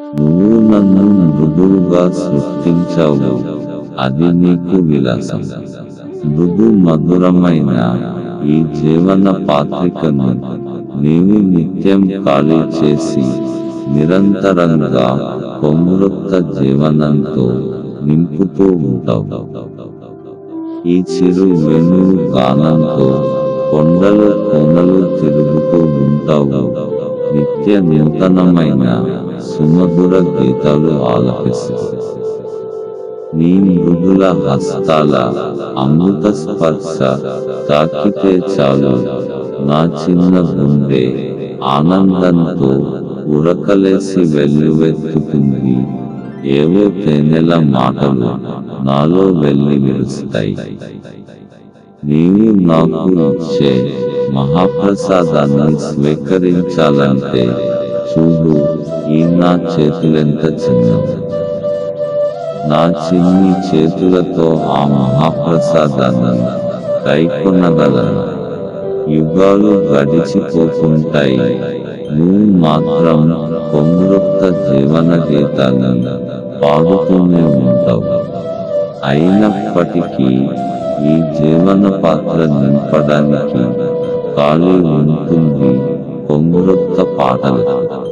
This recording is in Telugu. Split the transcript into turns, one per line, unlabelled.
నువ్వు నన్ను మృదువుగా సృష్టించావు అది నీకు విలాసం మృదు మధురమైన ఈ జీవన పాత్రికను నీవు నిత్యం ఖాళీ చేసి నిరంతరంగా కొమృత జీవనంతో నింపుతూ ఉంటావు ఈ చిరు వేణువు గానంతో కొండలు కోనలు తిరుగుతూ ఉంటావు నిత్య నూతనమైన సుమధుర గీతాలు ఆలపిస్తావు నీ మృదుల హస్తాల అమృత స్పర్శ తాకితే చాలు నా చిన్న గుండె ఆనందంతో ఉరకలేసి వెల్లువెత్తుతుంది ఏవో తేనెల మాటలు నాలో వెళ్ళి విరుస్తాయి నీవు నాకు ఇచ్చే మహాప్రసాదాన్ని స్వీకరించాలంటే చూడు ఈ నా చేతులెంత చిన్నవి నా చిన్ని చేతులతో ఆ మహాప్రసాదాన్ని కైకొనగలను యుగాలు గడిచిపోతుంటాయి నువ్వు మాత్రం కొమృక్త జీవన గీతాలను పాడుతూనే ఉంటావు అయినప్పటికీ ఈ జీవన పాత్ర నింపడానికి ఖాళీ ఉంటుంది కొమృక్త పాటలు